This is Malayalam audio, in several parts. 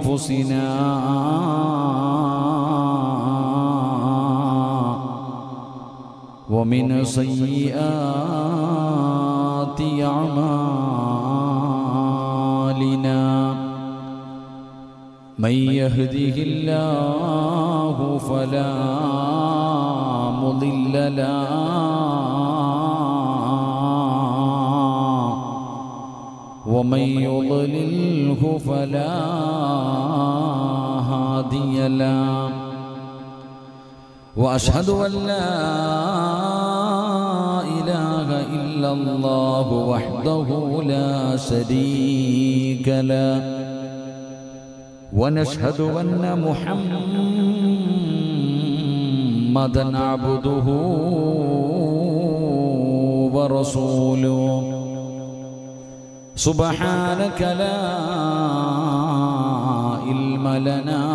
ومن سيئات أعمالنا من يهده الله فلا مضل له ومن يضلله فلا هادي له واشهد ان لا اله الا الله وحده لا شريك له ونشهد ان محمدا عبده ورسوله سبحانك لا علم لنا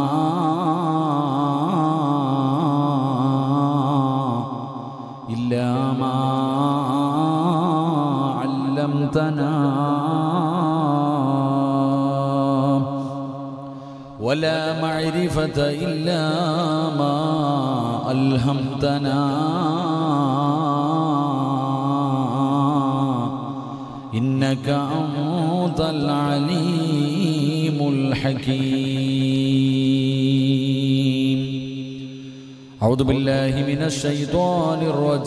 إلا ما علمتنا ولا معرفة إلا ما ألهمتنا إنك أنت العليم الحكيم أعوذ بالله من الشيطان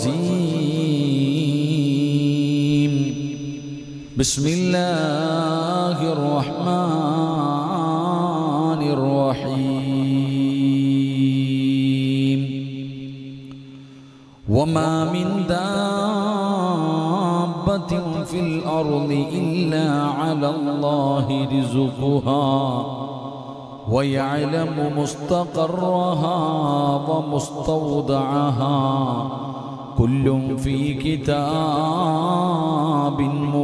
الرجيم بسم الله الرحمن الرحيم وما من دابة في الأرض إلا على الله رزقها ويعلم مستقرها ومستودعها كل في كتاب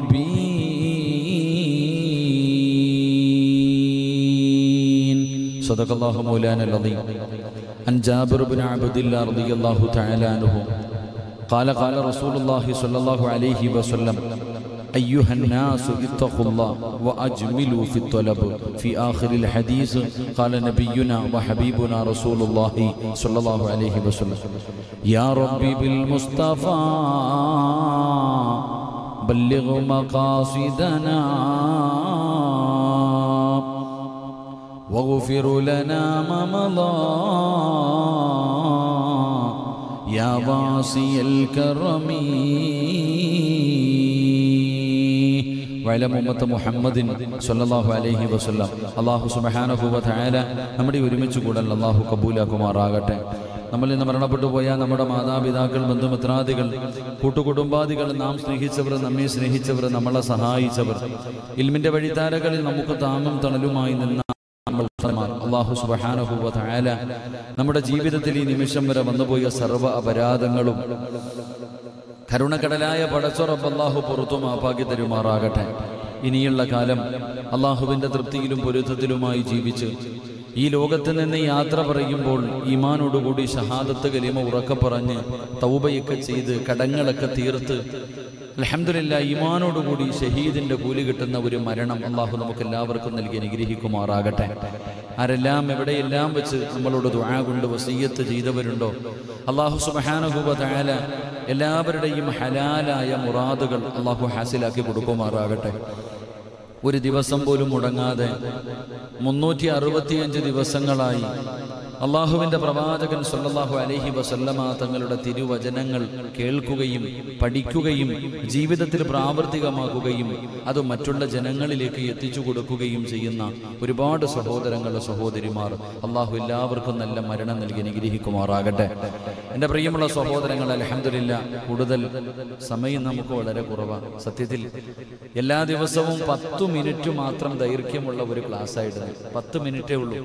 مبين صدق الله مولانا العظيم عن جابر بن عبد الله رضي الله تعالى عنه قال قال رسول الله صلى الله عليه وسلم أيها الناس اتقوا الله وأجملوا في الطلب في آخر الحديث قال نبينا وحبيبنا رسول الله صلى الله عليه وسلم يا ربي بالمصطفى بلغ مقاصدنا واغفر لنا ما مضى يا واسي الكرم وعلى ഉമ്മത്ത് മുഹമ്മദിൻ സല്ലല്ലാഹു അലൈഹി വസല്ലം അള്ളാഹു സുബ്ഹാനഹു വ തആല നമ്മുടെ ഒരുമിച്ച് കൂടൽ അള്ളാഹു കബൂലാക്കുമാറാകട്ടെ നമ്മളിൽ നിന്ന് മരണപ്പെട്ടു പോയ നമ്മുടെ മാതാപിതാക്കൾ ബന്ധുമിത്രാദികൾ കൂട്ടുകുടുംബാദികൾ നാം സ്നേഹിച്ചവർ നമ്മെ സ്നേഹിച്ചവർ നമ്മളെ സഹായിച്ചവർ ഇൽമിന്റെ വഴിത്താരകളിൽ നമുക്ക് താങ്ങും തണലുമായി നിന്ന അള്ളാഹു സുബ്ഹാനഹു വ തആല നമ്മുടെ ജീവിതത്തിൽ ഈ നിമിഷം വരെ വന്നുപോയ സർവ്വ അപരാധങ്ങളും കരുണക്കടലായ പടച്ചുറപ്പ് അള്ളാഹു പുറത്തു മാപ്പാക്കി തരുമാറാകട്ടെ ഇനിയുള്ള കാലം അള്ളാഹുവിന്റെ തൃപ്തിയിലും പൊരുത്തത്തിലുമായി ജീവിച്ച് ഈ ലോകത്ത് നിന്ന് യാത്ര പറയുമ്പോൾ ഈമാനോടുകൂടി ഷഹാദത്ത് കലിമ ഉറക്കെ പറഞ്ഞ് തൗബയൊക്കെ ചെയ്ത് കടങ്ങളൊക്കെ തീർത്ത് അലഹമില്ല ഈമാനോടുകൂടി ഷഹീദിന്റെ കൂലി കിട്ടുന്ന ഒരു മരണം അള്ളാഹു നമുക്ക് എല്ലാവർക്കും നൽകി അനുഗ്രഹിക്കുമാറാകട്ടെ ആരെല്ലാം എവിടെയെല്ലാം വെച്ച് നമ്മളോട് ദുആ കൊണ്ട് വസീയത്ത് ചെയ്തവരുണ്ടോ അള്ളാഹു സുബഹാനുഭൂപ താല എല്ലാവരുടെയും ഹലാലായ മുറാദുകൾ അള്ളാഹു ഹാസിലാക്കി കൊടുക്കുമാറാകട്ടെ ഒരു ദിവസം പോലും മുടങ്ങാതെ മുന്നൂറ്റി അറുപത്തിയഞ്ച് ദിവസങ്ങളായി അള്ളാഹുവിന്റെ പ്രവാചകൻ സല്ലല്ലാഹു അലൈഹി വസല്ലമ തങ്ങളുടെ തിരുവചനങ്ങൾ കേൾക്കുകയും പഠിക്കുകയും ജീവിതത്തിൽ പ്രാവർത്തികമാക്കുകയും അത് മറ്റുള്ള ജനങ്ങളിലേക്ക് എത്തിച്ചു കൊടുക്കുകയും ചെയ്യുന്ന ഒരുപാട് സഹോദരങ്ങളുടെ സഹോദരിമാർ അള്ളാഹു എല്ലാവർക്കും നല്ല മരണം നൽകി അനുഗ്രഹിക്കുമാറാകട്ടെ എൻ്റെ പ്രിയമുള്ള സഹോദരങ്ങൾ അലഹമില്ല കൂടുതൽ സമയം നമുക്ക് വളരെ കുറവാണ് സത്യത്തിൽ എല്ലാ ദിവസവും പത്തു മിനിറ്റ് മാത്രം ദൈർഘ്യമുള്ള ഒരു ക്ലാസ് ആയിരുന്നു പത്ത് മിനിറ്റേ ഉള്ളൂ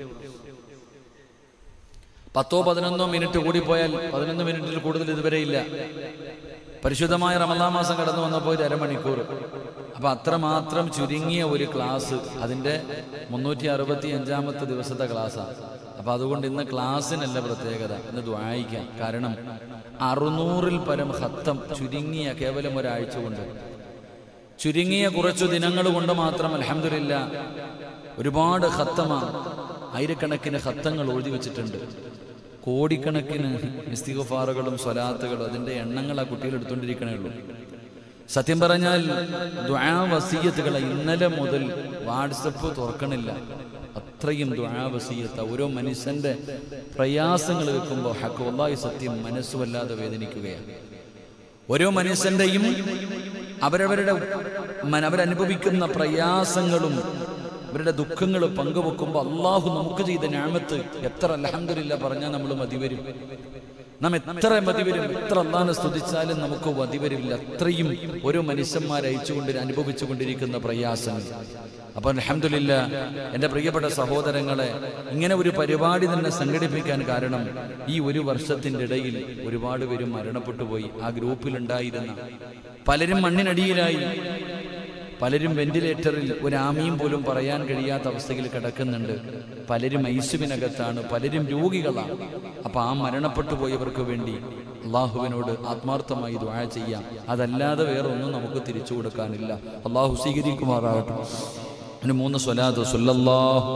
പത്തോ പതിനൊന്നോ മിനിറ്റ് കൂടിപ്പോയാൽ പതിനൊന്ന് മിനിറ്റിൽ കൂടുതൽ ഇതുവരെ ഇല്ല പരിശുദ്ധമായ റമദാ മാസം കടന്നു വന്നപ്പോൾ ഇത് അരമണിക്കൂർ അപ്പൊ അത്രമാത്രം ചുരുങ്ങിയ ഒരു ക്ലാസ് അതിന്റെ മുന്നൂറ്റി അറുപത്തി അഞ്ചാമത്തെ ദിവസത്തെ ക്ലാസ്സാണ് അപ്പൊ അതുകൊണ്ട് ഇന്ന് ക്ലാസ്സിനല്ല പ്രത്യേകത ഇന്ന് ദ്വായിക്കാം കാരണം അറുന്നൂറിൽ പരം ഹത്തം ചുരുങ്ങിയ കേവലം ഒരാഴ്ച കൊണ്ട് ചുരുങ്ങിയ കുറച്ചു ദിനങ്ങൾ കൊണ്ട് മാത്രം അലഹമില്ല ഒരുപാട് ഹത്തമ ആയിരക്കണക്കിന് ഹത്തങ്ങൾ എഴുതി വെച്ചിട്ടുണ്ട് കോടിക്കണക്കിന് ഇസ്തിഗഫാറുകളും സ്വലാത്തുകളും അതിൻ്റെ എണ്ണങ്ങൾ ആ കുട്ടികൾ എടുത്തുകൊണ്ടിരിക്കണേ ഉള്ളൂ സത്യം പറഞ്ഞാൽ ദ്വാ വസീയത്തുകളെ ഇന്നലെ മുതൽ വാട്സപ്പ് തുറക്കണില്ല അത്രയും ദ്വാ വസീയത്ത ഓരോ മനുഷ്യന്റെ പ്രയാസങ്ങൾ വെക്കുമ്പോൾ ഹക്കുള്ളായി സത്യം മനസ്സ് വല്ലാതെ വേദനിക്കുകയാണ് ഓരോ മനുഷ്യന്റെയും അവരവരുടെ മന- അവരനുഭവിക്കുന്ന പ്രയാസങ്ങളും അവരുടെ ദുഃഖങ്ങൾ പങ്കുവെക്കുമ്പോൾ അള്ളാഹു നമുക്ക് ചെയ്ത ഞാമത്ത് എത്ര അലഹമില്ല പറഞ്ഞാൽ നമ്മൾ മതിവരും നാം എത്ര മതിവരും എത്ര അള്ളാഹിനെ സ്തുതിച്ചാലും നമുക്ക് മതിവരില്ല അത്രയും ഓരോ മനുഷ്യന്മാർ അയച്ചുകൊണ്ട് അനുഭവിച്ചുകൊണ്ടിരിക്കുന്ന പ്രയാസങ്ങൾ അപ്പൊ അലഹമില്ല എൻ്റെ പ്രിയപ്പെട്ട സഹോദരങ്ങളെ ഇങ്ങനെ ഒരു പരിപാടി തന്നെ സംഘടിപ്പിക്കാൻ കാരണം ഈ ഒരു വർഷത്തിൻ്റെ ഇടയിൽ ഒരുപാട് പേര് മരണപ്പെട്ടു പോയി ആ ഗ്രൂപ്പിലുണ്ടായിരുന്ന പലരും മണ്ണിനടിയിലായി പലരും വെന്റിലേറ്ററിൽ ഒരു ആമിയും പോലും പറയാൻ കഴിയാത്ത അവസ്ഥയിൽ കിടക്കുന്നുണ്ട് പലരും ഐസുവിനകത്താണ് പലരും രോഗികളാണ് അപ്പൊ ആ മരണപ്പെട്ടു പോയവർക്ക് വേണ്ടി അള്ളാഹുവിനോട് ആത്മാർത്ഥമായി ദ്വാഴ ചെയ്യാം അതല്ലാതെ വേറെ ഒന്നും നമുക്ക് തിരിച്ചു കൊടുക്കാനില്ല അള്ളാഹു സ്വീകരിക്കുമാറാകട്ടെ അതിന് മൂന്ന് സ്വലാത്ത് സുല്ലല്ലാഹു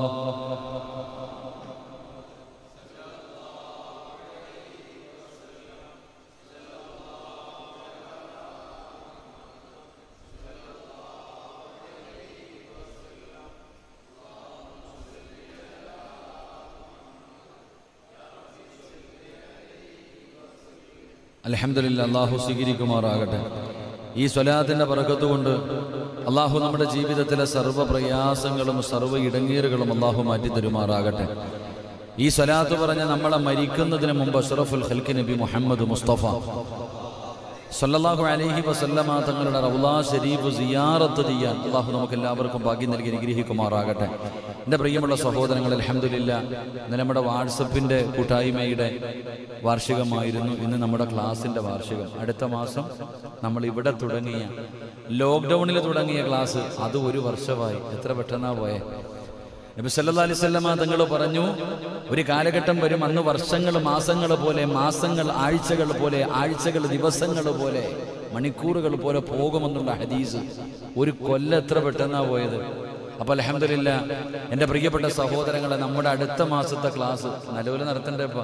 അലഹമില്ല അള്ളാഹു സ്വീകരിക്കുമാറാകട്ടെ ഈ സ്വലാത്തിന്റെ പറക്കത്ത് കൊണ്ട് അള്ളാഹു നമ്മുടെ ജീവിതത്തിലെ സർവ്വ പ്രയാസങ്ങളും സർവ്വ ഇടങ്ങീറുകളും അള്ളാഹു മാറ്റി തരുമാറാകട്ടെ ഈ സ്വലാത്ത് പറഞ്ഞ് നമ്മളെ മരിക്കുന്നതിന് മുമ്പ് അഷ്റഫുൽ ഖൽക്ക് നബി മുഹമ്മദ് മുസ്തഫ സല്ലല്ലാഹു അലൈഹി വസല്ലമ തങ്ങളുടെ റൗലാ ഷരീഫ് സിയാറത്ത് ചെയ്യാൻ അള്ളാഹു നമുക്ക് എല്ലാവർക്കും ഭാഗ്യം നൽകി അനുഗ്രഹിക്കുമാറാകട്ടെ എൻ്റെ പ്രിയമുള്ള സഹോദരങ്ങൾ അലഹമില്ല ഇന്ന് നമ്മുടെ വാട്സപ്പിൻ്റെ കൂട്ടായ്മയുടെ വാർഷികമായിരുന്നു ഇന്ന് നമ്മുടെ ക്ലാസിൻ്റെ വാർഷികം അടുത്ത മാസം നമ്മൾ ഇവിടെ തുടങ്ങിയ ലോക്ക്ഡൗണിൽ തുടങ്ങിയ ക്ലാസ് അത് ഒരു വർഷമായി എത്ര പെട്ടെന്നാ പോയേ നബി സല്ലല്ലാഹു അലൈഹി വസല്ലമ തങ്ങൾ പറഞ്ഞു ഒരു കാലഘട്ടം വരും അന്ന് വർഷങ്ങൾ മാസങ്ങൾ പോലെ മാസങ്ങൾ ആഴ്ചകൾ പോലെ ആഴ്ചകൾ ദിവസങ്ങൾ പോലെ മണിക്കൂറുകൾ പോലെ പോകുമെന്നുള്ള ഹദീസ് ഒരു കൊല്ലം എത്ര പെട്ടെന്നാ പോയത് അപ്പൊ അലഹമില്ല എൻ്റെ പ്രിയപ്പെട്ട സഹോദരങ്ങളെ നമ്മുടെ അടുത്ത മാസത്തെ ക്ലാസ് നല്ലപോലെ നടത്തണ്ടേപ്പാ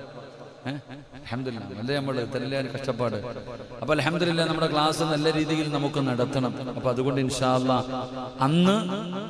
അലഹമില്ല അല്ലേ നമ്മൾ ഇത്രല്ലേ കഷ്ടപ്പാട് അപ്പൊ അലഹമില്ല നമ്മുടെ ക്ലാസ് നല്ല രീതിയിൽ നമുക്ക് നടത്തണം അപ്പൊ അതുകൊണ്ട് ഇൻഷാല്ല അന്ന്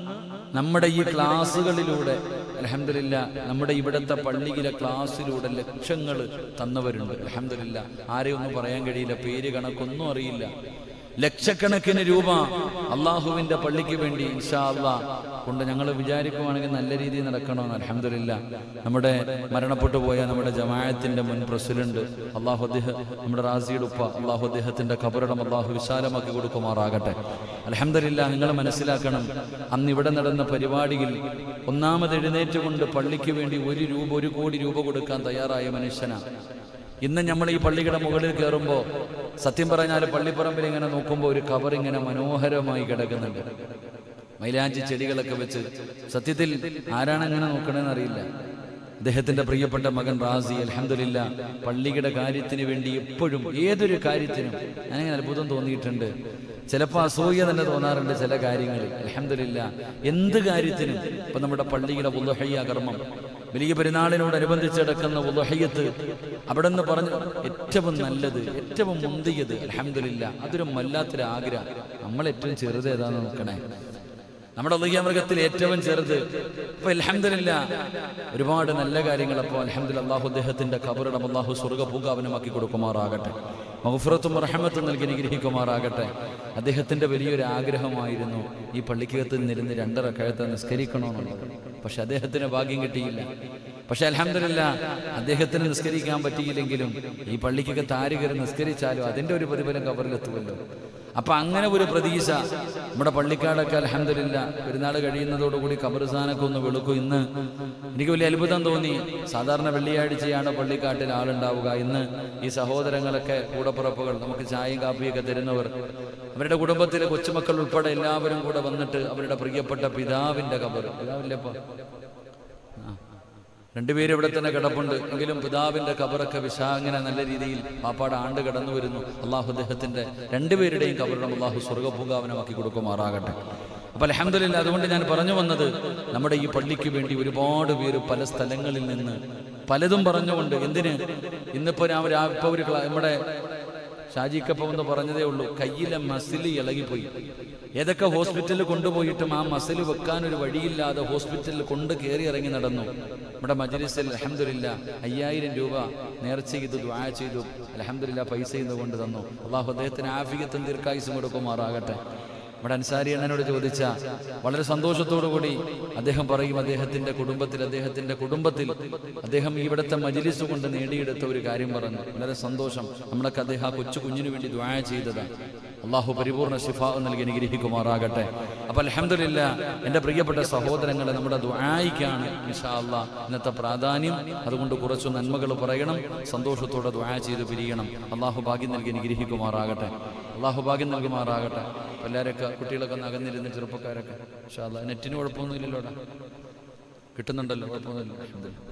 നമ്മുടെ ഈ ക്ലാസ്സുകളിലൂടെ അലഹമില്ല നമ്മുടെ ഇവിടുത്തെ പള്ളിയിലെ ക്ലാസ്സിലൂടെ ലക്ഷങ്ങൾ തന്നവരുണ്ട് അലഹമില്ല ആരെയൊന്നും പറയാൻ കഴിയില്ല പേര് കണക്കൊന്നും അറിയില്ല ലക്ഷക്കണക്കിന് രൂപ അള്ളാഹുവിന്റെ പള്ളിക്ക് വേണ്ടി ഇൻഷാ അള്ളാ കൊണ്ട് ഞങ്ങൾ വിചാരിക്കുവാണെങ്കിൽ നല്ല രീതിയിൽ നടക്കണമെന്ന് അലഹമില്ല നമ്മുടെ മരണപ്പെട്ടു പോയ നമ്മുടെ ജമാഅത്തിന്റെ മുൻ പ്രസിഡന്റ് അള്ളാഹു അദ്ദേഹം നമ്മുടെ റാസിയുടെ ഉപ്പ അള്ളാഹു അദ്ദേഹത്തിന്റെ കബറിടം അള്ളാഹു വിശാലമാക്കി കൊടുക്കുമാറാകട്ടെ അലഹമില്ല നിങ്ങൾ മനസ്സിലാക്കണം അന്ന് ഇവിടെ നടന്ന പരിപാടിയിൽ ഒന്നാമത് എഴുന്നേറ്റുകൊണ്ട് പള്ളിക്ക് വേണ്ടി ഒരു രൂപ ഒരു കോടി രൂപ കൊടുക്കാൻ തയ്യാറായ മനുഷ്യനാണ് ഇന്ന് നമ്മൾ ഈ പള്ളിയുടെ മുകളിൽ കയറുമ്പോൾ സത്യം പറഞ്ഞാൽ പള്ളിപ്പറമ്പിൽ ഇങ്ങനെ നോക്കുമ്പോൾ ഒരു കവർ ഇങ്ങനെ മനോഹരമായി കിടക്കുന്നുണ്ട് മൈലാഞ്ചി ചെടികളൊക്കെ വെച്ച് സത്യത്തിൽ ആരാണ് അങ്ങനെ നോക്കണമെന്ന് അറിയില്ല അദ്ദേഹത്തിന്റെ പ്രിയപ്പെട്ട മകൻ റാസി അലഹമില്ല പള്ളിയുടെ കാര്യത്തിന് വേണ്ടി എപ്പോഴും ഏതൊരു കാര്യത്തിനും ഞാനിങ്ങനെ അത്ഭുതം തോന്നിയിട്ടുണ്ട് ചിലപ്പോൾ അസൂയ തന്നെ തോന്നാറുണ്ട് ചില കാര്യങ്ങളിൽ അലഹമില്ല എന്ത് കാര്യത്തിനും ഇപ്പൊ നമ്മുടെ പള്ളിയുടെ ഉദഹയ്യ കർമ്മം വലിയ പെരുന്നാളിനോടനുബന്ധിച്ച് കിടക്കുന്ന ഉദഹയ്യത്ത് അവിടെ നിന്ന് പറഞ്ഞു ഏറ്റവും നല്ലത് ഏറ്റവും മുന്തിയത് അലഹമില്ല അതൊരു വല്ലാത്തൊരു ആഗ്രഹം നമ്മൾ ഏറ്റവും ചെറുത് ഏതാന്ന് നോക്കണേ നമ്മുടെ മൃഗത്തിൽ ഏറ്റവും ചെറുത് ഇപ്പൊ അലഹമില്ല ഒരുപാട് നല്ല കാര്യങ്ങൾ അപ്പോൾ അലഹമില്ല അള്ളാഹു അദ്ദേഹത്തിന്റെ കബറിടം അള്ളാഹു സ്വർഗ പൂങ്കാവനമാക്കി കൊടുക്കുമാറാകട്ടെ മഹഫുറത്തും റഹമത്തും നൽകി അനുഗ്രഹിക്കുമാറാകട്ടെ അദ്ദേഹത്തിന്റെ വലിയൊരു ആഗ്രഹമായിരുന്നു ഈ പള്ളിക്കകത്ത് നിന്നിരുന്ന് രണ്ടര കഴുത്ത് നിസ്കരിക്കണമെന്നുള്ളത് പക്ഷെ അദ്ദേഹത്തിന് ഭാഗ്യം കിട്ടിയില്ല പക്ഷെ അലഹമില്ല അദ്ദേഹത്തിന് നിസ്കരിക്കാൻ പറ്റിയില്ലെങ്കിലും ഈ പള്ളിക്കകത്ത് ആര് കയറി നിസ്കരിച്ചാലും അതിന്റെ ഒരു പ്രതിഫലം കബറിലെത്തുമല്ലോ അപ്പൊ അങ്ങനെ ഒരു പ്രതീക്ഷ നമ്മുടെ പള്ളിക്കാടൊക്കെ അലഹമില്ല പെരുന്നാൾ കഴിയുന്നതോടുകൂടി കബർസ്ഥാനൊക്കെ ഒന്ന് വെളുക്കും ഇന്ന് എനിക്ക് വലിയ അത്ഭുതം തോന്നി സാധാരണ വെള്ളിയാഴ്ചയാണ് പള്ളിക്കാട്ടിൽ ആളുണ്ടാവുക ഇന്ന് ഈ സഹോദരങ്ങളൊക്കെ കൂടപ്പുറപ്പുകൾ നമുക്ക് ചായയും കാപ്പിയൊക്കെ തരുന്നവർ അവരുടെ കുടുംബത്തിലെ കൊച്ചുമക്കൾ ഉൾപ്പെടെ എല്ലാവരും കൂടെ വന്നിട്ട് അവരുടെ പ്രിയപ്പെട്ട പിതാവിന്റെ കബർ പിതാവില്ലപ്പോ രണ്ടുപേരും ഇവിടെ തന്നെ കിടപ്പുണ്ട് എങ്കിലും പിതാവിന്റെ കബറൊക്കെ വിശാങ്ങനെ നല്ല രീതിയിൽ പാപ്പാട് ആണ്ട് കടന്നു വരുന്നു അള്ളാഹു അദ്ദേഹത്തിന്റെ രണ്ടുപേരുടെയും കബറിടം അള്ളാഹു സ്വർഗപൂങ്കാവനമാക്കി കൊടുക്കുമാറാകട്ടെ അപ്പൊ അലഹമില്ല അതുകൊണ്ട് ഞാൻ പറഞ്ഞു വന്നത് നമ്മുടെ ഈ പള്ളിക്ക് വേണ്ടി ഒരുപാട് പേര് പല സ്ഥലങ്ങളിൽ നിന്ന് പലതും പറഞ്ഞുകൊണ്ട് എന്തിന് ഇന്നിപ്പോ ഞാൻ രാ- ഇപ്പൊ ഒരു ക്ലാ- നമ്മുടെ ഷാജിക്കപ്പം എന്ന് പറഞ്ഞതേ ഉള്ളൂ കയ്യിലെ മസില് ഇളകിപ്പോയി ഏതൊക്കെ ഹോസ്പിറ്റലിൽ കൊണ്ടുപോയിട്ടും ആ മസിൽ വെക്കാൻ ഒരു വഴിയില്ലാതെ ഹോസ്പിറ്റലിൽ കൊണ്ട് കയറി ഇറങ്ങി നടന്നു നമ്മുടെ മജ്ലിസിൽ അലഹമില്ല അയ്യായിരം രൂപ നേർച്ച ചെയ്തു ദ്വാ ചെയ്തു അലഹമില്ല പൈസ ഇന്ന് കൊണ്ട് തന്നു അള്ളാഹു അദ്ദേഹത്തിന് ആഫിയത്തും ദീർഘായുസും കൊടുക്കുമാറാകട്ടെ നമ്മുടെ അൻസാരി അണ്ണനോട് ചോദിച്ച വളരെ സന്തോഷത്തോടു കൂടി അദ്ദേഹം പറയും അദ്ദേഹത്തിന്റെ കുടുംബത്തിൽ അദ്ദേഹത്തിന്റെ കുടുംബത്തിൽ അദ്ദേഹം ഇവിടുത്തെ മജിലിസ് കൊണ്ട് നേടിയെടുത്ത ഒരു കാര്യം പറഞ്ഞു വളരെ സന്തോഷം നമ്മളൊക്കെ അദ്ദേഹം ആ കൊച്ചു കുഞ്ഞിനു വേണ്ടി ദ്വായ ചെയ്തതാണ് അള്ളാഹു പരിപൂർണ ശിഫ നൽകി അനുഗ്രഹിക്കുമാറാകട്ടെ അപ്പൊ അലഹമില്ല എൻ്റെ പ്രിയപ്പെട്ട സഹോദരങ്ങളെ നമ്മുടെ ദ്വായിക്കാണ് ഇൻഷാ അള്ളാ ഇന്നത്തെ പ്രാധാന്യം അതുകൊണ്ട് കുറച്ചു നന്മകൾ പറയണം സന്തോഷത്തോടെ ദ്വാ ചെയ്ത് പിരിയണം അള്ളാഹു ഭാഗ്യം നൽകി അനുഗ്രഹിക്കുമാറാകട്ടെ അള്ളാഹു ഭാഗ്യം നൽകുമാറാകട്ടെ അപ്പൊ എല്ലാവരൊക്കെ കുട്ടികളൊക്കെ ഒന്ന് അകന്നിരുന്ന് ചെറുപ്പക്കാരൊക്കെ ഇൻഷാ അള്ളാ നെറ്റിന് കുഴപ്പമൊന്നുമില്ലല്ലോടാ കിട്ടുന്നുണ്ടല്ലോ കുഴപ്പമൊന്നുമില്ല അൽഹംദുലില്ലാ.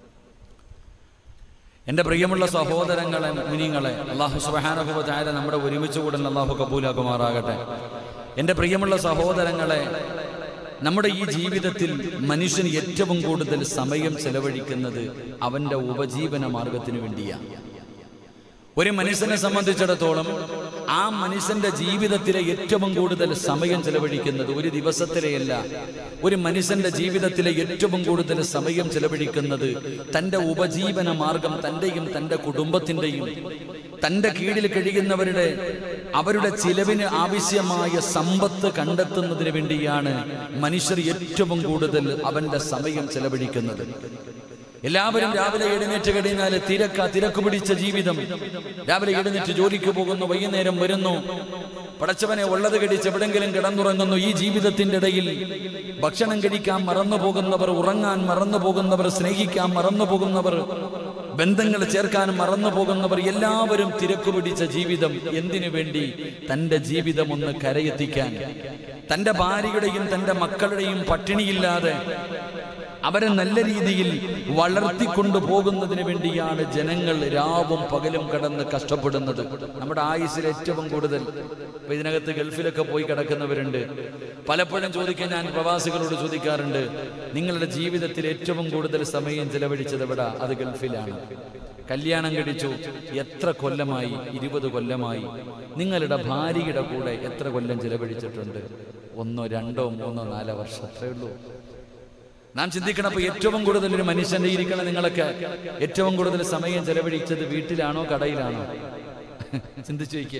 എൻ്റെ പ്രിയമുള്ള സഹോദരങ്ങളെ മുനിങ്ങളെ അള്ളാഹു സുബാനുഭവത്തായ നമ്മുടെ ഒരുമിച്ച് കൂടുന്ന അള്ളാഹു കബൂലാക്കുമാറാകട്ടെ എൻ്റെ പ്രിയമുള്ള സഹോദരങ്ങളെ നമ്മുടെ ഈ ജീവിതത്തിൽ മനുഷ്യൻ ഏറ്റവും കൂടുതൽ സമയം ചെലവഴിക്കുന്നത് അവൻ്റെ ഉപജീവന മാർഗത്തിന് വേണ്ടിയാണ് ഒരു മനുഷ്യനെ സംബന്ധിച്ചിടത്തോളം ആ മനുഷ്യന്റെ ജീവിതത്തിലെ ഏറ്റവും കൂടുതൽ സമയം ചെലവഴിക്കുന്നത് ഒരു ദിവസത്തിലെയല്ല ഒരു മനുഷ്യന്റെ ജീവിതത്തിലെ ഏറ്റവും കൂടുതൽ സമയം ചെലവഴിക്കുന്നത് തന്റെ ഉപജീവന മാർഗം തന്റെയും തന്റെ കുടുംബത്തിന്റെയും തന്റെ കീഴിൽ കഴിയുന്നവരുടെ അവരുടെ ചിലവിന് ആവശ്യമായ സമ്പത്ത് കണ്ടെത്തുന്നതിന് വേണ്ടിയാണ് മനുഷ്യർ ഏറ്റവും കൂടുതൽ അവന്റെ സമയം ചെലവഴിക്കുന്നത് എല്ലാവരും രാവിലെ എഴുന്നേറ്റ് കഴിഞ്ഞാൽ തിരക്ക തിരക്ക് പിടിച്ച ജീവിതം രാവിലെ എഴുന്നേറ്റ് ജോലിക്ക് പോകുന്നു വൈകുന്നേരം വരുന്നു പടച്ചവനെ ഉള്ളത് കടിച്ച് എവിടെങ്കിലും കിടന്നുറങ്ങുന്നു ഈ ജീവിതത്തിന്റെ ഇടയിൽ ഭക്ഷണം കഴിക്കാൻ മറന്നു പോകുന്നവർ ഉറങ്ങാൻ മറന്നു പോകുന്നവർ സ്നേഹിക്കാൻ മറന്നു പോകുന്നവർ ബന്ധങ്ങൾ ചേർക്കാൻ മറന്നു പോകുന്നവർ എല്ലാവരും തിരക്ക് പിടിച്ച ജീവിതം എന്തിനു വേണ്ടി തന്റെ ജീവിതം ഒന്ന് കരയെത്തിക്കാൻ തന്റെ ഭാര്യയുടെയും തന്റെ മക്കളുടെയും പട്ടിണിയില്ലാതെ അവരെ നല്ല രീതിയിൽ വളർത്തിക്കൊണ്ടു പോകുന്നതിന് വേണ്ടിയാണ് ജനങ്ങൾ രാവും പകലും കടന്ന് കഷ്ടപ്പെടുന്നത് നമ്മുടെ ആയുസ്സിൽ ഏറ്റവും കൂടുതൽ ഇപ്പൊ ഇതിനകത്ത് ഗൾഫിലൊക്കെ പോയി കിടക്കുന്നവരുണ്ട് പലപ്പോഴും ചോദിക്കാൻ ഞാൻ പ്രവാസികളോട് ചോദിക്കാറുണ്ട് നിങ്ങളുടെ ജീവിതത്തിൽ ഏറ്റവും കൂടുതൽ സമയം ചെലവഴിച്ചത് എവിടാ അത് ഗൾഫിലാണ് കല്യാണം കഴിച്ചു എത്ര കൊല്ലമായി ഇരുപത് കൊല്ലമായി നിങ്ങളുടെ ഭാര്യയുടെ കൂടെ എത്ര കൊല്ലം ചെലവഴിച്ചിട്ടുണ്ട് ഒന്നോ രണ്ടോ മൂന്നോ നാലോ വർഷം അത്രേ ഉള്ളൂ നാം ചിന്തിക്കണം അപ്പൊ ഏറ്റവും കൂടുതൽ ഒരു മനുഷ്യന്റെ ഇരിക്കണം നിങ്ങളൊക്കെ ഏറ്റവും കൂടുതൽ സമയം ചെലവഴിച്ചത് വീട്ടിലാണോ കടയിലാണോ ചിന്തിച്ചു വയ്ക്കേ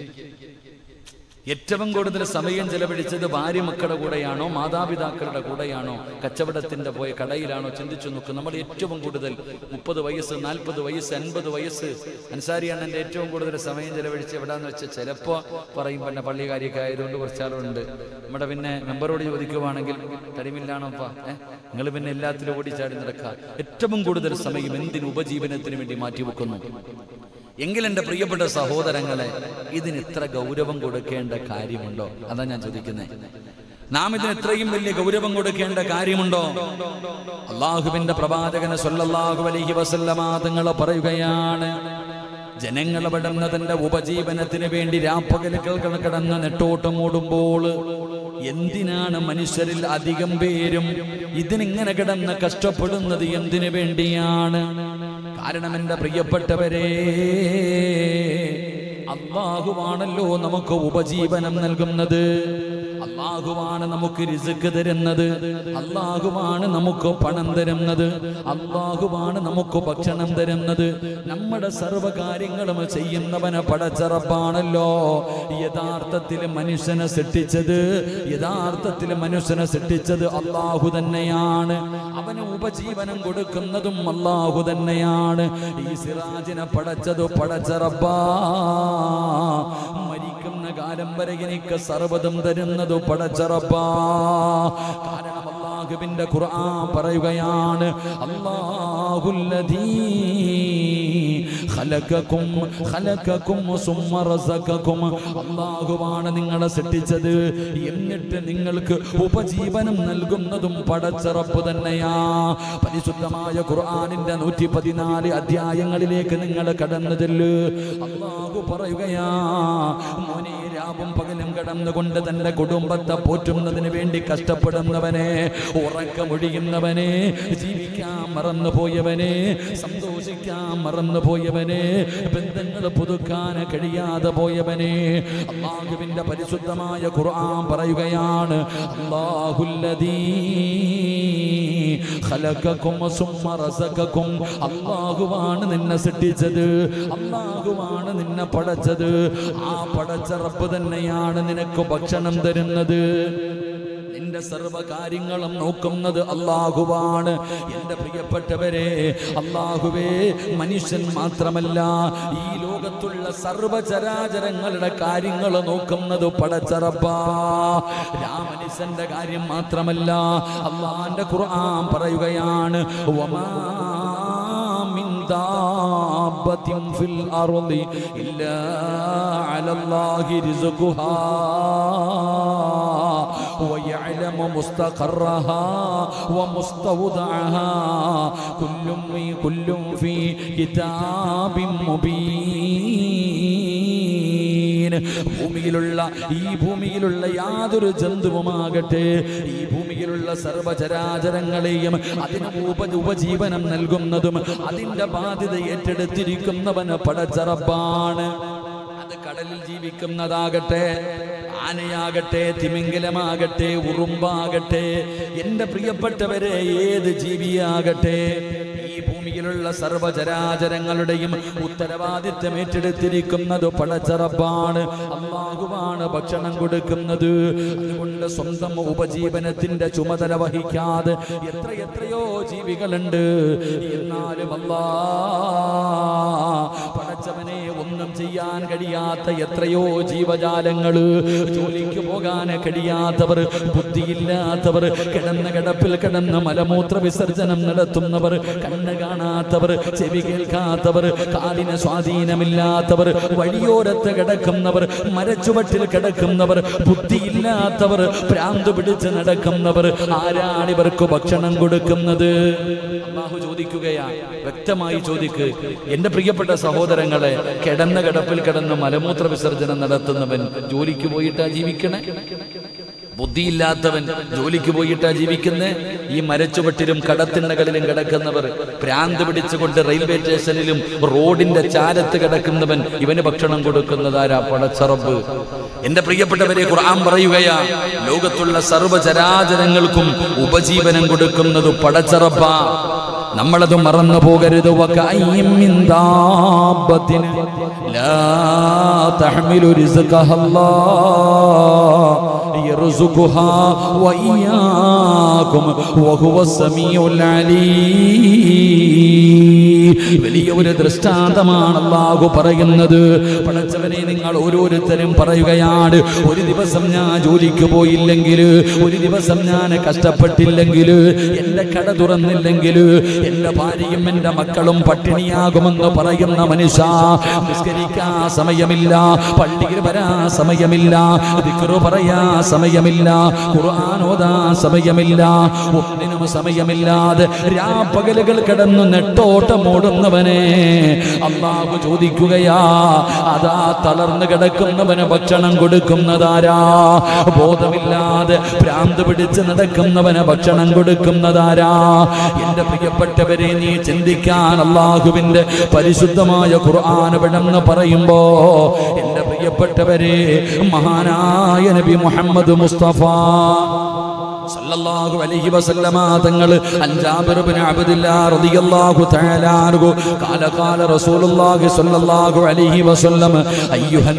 ഏറ്റവും കൂടുതൽ സമയം ചെലവഴിച്ചത് ഭാര്യ മക്കളുടെ കൂടെയാണോ മാതാപിതാക്കളുടെ കൂടെയാണോ കച്ചവടത്തിന്റെ പോയ കടയിലാണോ ചിന്തിച്ചു നോക്കും നമ്മൾ ഏറ്റവും കൂടുതൽ മുപ്പത് വയസ്സ് നാൽപ്പത് വയസ്സ് അൻപത് വയസ്സ് അൻസാരി അണ്ണന്റെ ഏറ്റവും കൂടുതൽ സമയം ചെലവഴിച്ച് എവിടാന്ന് വെച്ചാൽ ചിലപ്പോ പറയും പിന്നെ പള്ളി കാര്യമൊക്കെ ആയതുകൊണ്ട് കുറച്ചാളുണ്ട് നമ്മുടെ പിന്നെ മെമ്പറോട് ചോദിക്കുവാണെങ്കിൽ തടിമില്ലാണോപ്പാ ഏഹ് നിങ്ങൾ പിന്നെ എല്ലാത്തിലും ഓടിച്ചാടി നടക്കുക ഏറ്റവും കൂടുതൽ സമയം എന്തിന് ഉപജീവനത്തിന് വേണ്ടി മാറ്റിവെക്കുന്നു എങ്കിൽ എൻ്റെ പ്രിയപ്പെട്ട സഹോദരങ്ങളെ ഇതിന് ഇത്ര ഗൗരവം കൊടുക്കേണ്ട കാര്യമുണ്ടോ അതാ ഞാൻ ചോദിക്കുന്നത് നാം ഇതിന് ഇത്രയും വലിയ ഗൗരവം കൊടുക്കേണ്ട കാര്യമുണ്ടോ അള്ളാഹുവിന്റെ പ്രവാചകന് സല്ലല്ലാഹു അലൈഹി വസല്ലമ തങ്ങൾ പറയുകയാണ് ജനങ്ങൾ പെടുന്ന തന്റെ ഉപജീവനത്തിന് വേണ്ടി രാപ്പകലുകൾ കടന്ന് നെട്ടോട്ടം ഓടുമ്പോൾ എന്തിനാണ് മനുഷ്യരിൽ അധികം പേരും ഇതിനിങ്ങനെ കിടന്ന് കഷ്ടപ്പെടുന്നത് എന്തിനു വേണ്ടിയാണ് കാരണം എൻ്റെ പ്രിയപ്പെട്ടവരെ അള്ളാഹുവാണല്ലോ നമുക്ക് ഉപജീവനം നൽകുന്നത് അള്ളാഹുവാണ് നമുക്ക് രിസുക്ക് തരുന്നത് അള്ളാഹുവാണ് നമുക്ക് പണം തരുന്നത് അള്ളാഹുവാണ് നമുക്ക് ഭക്ഷണം തരുന്നത് നമ്മുടെ സർവകാര്യങ്ങളും ചെയ്യുന്നവനെ പടച്ചറപ്പാണല്ലോ യഥാർത്ഥത്തിൽ മനുഷ്യനെ സൃഷ്ടിച്ചത് യഥാർത്ഥത്തിൽ മനുഷ്യനെ സൃഷ്ടിച്ചത് അള്ളാഹു തന്നെയാണ് അവന് ഉപജീവനം കൊടുക്കുന്നതും അള്ളാഹു തന്നെയാണ് ഈ സിറാജിനെ പടച്ചത് പടച്ചറപ്പാ മരിക്കുന്ന കാലം വരെ എനിക്ക് സർവ്വതും തരുന്നത് പടച്ചറപ്പാ കാരണം അള്ളാഹുവിന്റെ ഖുർആൻ പറയുകയാണ് അള്ളാഹുല്ലദീ ഖലഖക്കും ഖലഖക്കും സുമ്മ റസഖക്കും അള്ളാഹുവാണ് നിങ്ങളെ സൃഷ്ടിച്ചത് എന്നിട്ട് നിങ്ങൾക്ക് ഉപജീവനം നൽകുന്നതും പടച്ചറപ്പ് തന്നെയാ പരിശുദ്ധമായ ഖുർആനിന്റെ നൂറ്റി പതിനാല് അധ്യായങ്ങളിലേക്ക് നിങ്ങൾ കടന്നതില് അള്ളാഹു പറയുകയാ മോനെ രാവും പകലും കടന്നുകൊണ്ട് തന്റെ കുടുംബത്തെ പോറ്റുന്നതിന് വേണ്ടി കഷ്ടപ്പെടുന്നവനെ ഉറക്കമൊഴിയുന്നവനെ ജീവിക്കാൻ മറന്നുപോയവനെ സന്തോഷിക്കാൻ മറന്നുപോയവനെ ബന്ധങ്ങൾ പുതുക്കാൻ കഴിയാതെ പോയവനെ അള്ളാഹുവിന്റെ പരിശുദ്ധമായ ഖുർആൻ പറയുകയാണ് അള്ളാഹുല്ലദീ ഖലഖക്കും സുമ്മ റസഖക്കും അള്ളാഹുവാണ് നിന്നെ സൃഷ്ടിച്ചത് അള്ളാഹുവാണ് നിന്നെ പടച്ചത് ആ പടച്ച റബ്ബ് തന്നെയാണ് നിനക്ക് ഭക്ഷണം തരുന്നത് നിന്റെ സർവ്വ കാര്യങ്ങളും നോക്കുന്നത് അള്ളാഹുവാണ് എൻ്റെ പ്രിയപ്പെട്ടവരെ അള്ളാഹുവേ മനുഷ്യൻ മാത്രമല്ല ഈ ലോകത്തുള്ള സർവചരാചരങ്ങളുടെ കാര്യങ്ങൾ നോക്കുന്നത് പടച്ചറപ്പാ രാമനുഷ്യന്റെ കാര്യം മാത്രമല്ല അള്ളാന്റെ ഖുർആൻ പറയുകയാണ് വമാ من دابة في الأرض إلا على الله رزقها ويعلم مستقرها ومستودعها كل كل في كتاب مبين ഭൂമിയിലുള്ള ഈ ഭൂമിയിലുള്ള യാതൊരു ജന്തുവുമാകട്ടെ ഈ ഭൂമിയിലുള്ള സർവചരാചരങ്ങളെയും അതിന് ഉപ ഉപജീവനം നൽകുന്നതും അതിന്റെ ബാധ്യത ഏറ്റെടുത്തിരിക്കുന്നവന് പടച്ചറപ്പാണ് അത് കടലിൽ ജീവിക്കുന്നതാകട്ടെ ആനയാകട്ടെ തിമിംഗലമാകട്ടെ ഉറുമ്പാകട്ടെ എൻ്റെ പ്രിയപ്പെട്ടവരെ ഏത് ജീവിയാകട്ടെ ഈ ഭൂമിയിലുള്ള സർവചരാചരങ്ങളുടെയും ഉത്തരവാദിത്വം ഏറ്റെടുത്തിരിക്കുന്നത് പടച്ചറപ്പാണ് അള്ളാഹുവാണ് ഭക്ഷണം കൊടുക്കുന്നത് അതുകൊണ്ട് സ്വന്തം ഉപജീവനത്തിന്റെ ചുമതല വഹിക്കാതെ എത്ര എത്രയോ ജീവികളുണ്ട് എന്നാലും അല്ലാ പടച്ചവനെ ഒന്നും ചെയ്യാൻ കഴിയാത്ത എത്രയോ ജീവജാലങ്ങള് ജോലിക്ക് പോകാൻ കഴിയാത്തവർ ബുദ്ധിയില്ലാത്തവർ കിടന്ന കിടപ്പിൽ കിടന്ന് മലമൂത്ര വിസർജനം നടത്തുന്നവർ കണ്ണ് കാണാത്തവർ ചെവി കേൾക്കാത്തവർ കാലിന് സ്വാധീനമില്ലാത്തവർ വഴിയോരത്ത് കിടക്കുന്നവർ മരച്ചുവട്ടിൽ കിടക്കുന്നവർ ബുദ്ധിയില്ലാത്തവർ ഭ്രാന്ത് പിടിച്ച് നടക്കുന്നവർ ആരാണ് ഇവർക്ക് ഭക്ഷണം കൊടുക്കുന്നത് അള്ളാഹു ചോദിക്കുകയാ വ്യക്തമായി ചോദിക്ക് എന്റെ പ്രിയപ്പെട്ട സഹോദരങ്ങളെ കിടന്ന കിടപ്പിൽ കിടന്ന് മലമൂത്ര വിസർജനം നടത്തുന്നവൻ ജോലിക്ക് പോയിട്ടാ ജീവിക്കണേ ബുദ്ധിയില്ലാത്തവൻ ജോലിക്ക് പോയിട്ടാ ജീവിക്കുന്നേ ഈ മരച്ചുവട്ടിലും കടത്തിണ്ണകളിലും കിടക്കുന്നവർ ഭ്രാന്ത് പിടിച്ചുകൊണ്ട് റെയിൽവേ സ്റ്റേഷനിലും റോഡിന്റെ ചാരത്ത് കിടക്കുന്നവൻ ഇവന് ഭക്ഷണം കൊടുക്കുന്നതാരാ പടച്ചറബ് എന്റെ പ്രിയപ്പെട്ടവരെ ഖുർആൻ പറയുകയാ ലോകത്തുള്ള സർവ്വചരാചരങ്ങൾക്കും ഉപജീവനം കൊടുക്കുന്നത് പടച്ചറപ്പാ നമ്മളത് മറന്നു പോകരുത് വകഅയ്യിൻ മിൻ ദാബത്തിൻ ലാ തഹ്മിലു റിസ്ഖഹ അല്ലാഹ് യർസുഖുഹാ വഇയ്യാകും വഹുവസ് സമീഉൽ അലീം വലിയ ഒരു ദൃഷ്ടാന്തമാണ് അല്ലാഹു പറയുന്നത് പടച്ചവനെ നിങ്ങൾ ഓരോരുത്തരും പറയുകയാണ് ഒരു ദിവസം ഞാൻ ജോലിക്ക് പോയില്ലെങ്കിൽ ഒരു ദിവസം ഞാൻ കഷ്ടപ്പെട്ടില്ലെങ്കിൽ എന്റെ കട തുറന്നില്ലെങ്കിൽ എന്റെ ഭാര്യയും എന്റെ മക്കളും പട്ടിണിയാകുമെന്ന് പറയുന്ന മനുഷ്യ നിസ്കരിക്കാൻ സമയമില്ല പള്ളിയിൽ വരാൻ സമയമില്ല ദിക്റ് പറയാ സമയമില്ല ഖുർആൻ ഓതാൻ സമയമില്ല ഒന്നിനും സമയമില്ലാതെ രാപ്പകലുകൾ കിടന്ന് നെട്ടോട്ടം ഓടുന്നവനെ അള്ളാഹു ചോദിക്കുകയാ അതാ തളർന്നു കിടക്കുന്നവന് ഭക്ഷണം കൊടുക്കുന്നതാരാ ബോധമില്ലാതെ ഭ്രാന്ത് പിടിച്ച് നടക്കുന്നവന് ഭക്ഷണം കൊടുക്കുന്നതാരാ എന്റെ പ്രിയപ്പെട്ടവരെ നീ ചിന്തിക്കാൻ അള്ളാഹുവിന്റെ പരിശുദ്ധമായ ഖുർആൻ വിടന്ന് പറയുമ്പോ എന്റെ പ്രിയപ്പെട്ടവരെ മഹാനായ നബി മുഹമ്മദ് മുസ്തഫ സല്ലല്ലാഹു അലൈഹി വസല്ലമ തങ്ങൾ അൻജാബിർ ഇബ്നു അബ്ദുല്ലാ റളിയല്ലാഹു തആല അൻഹു ഖാല ഖാല റസൂലുള്ളാഹി സ്വല്ലല്ലാഹു അലൈഹി വസല്ലം അയ്യുഹൻ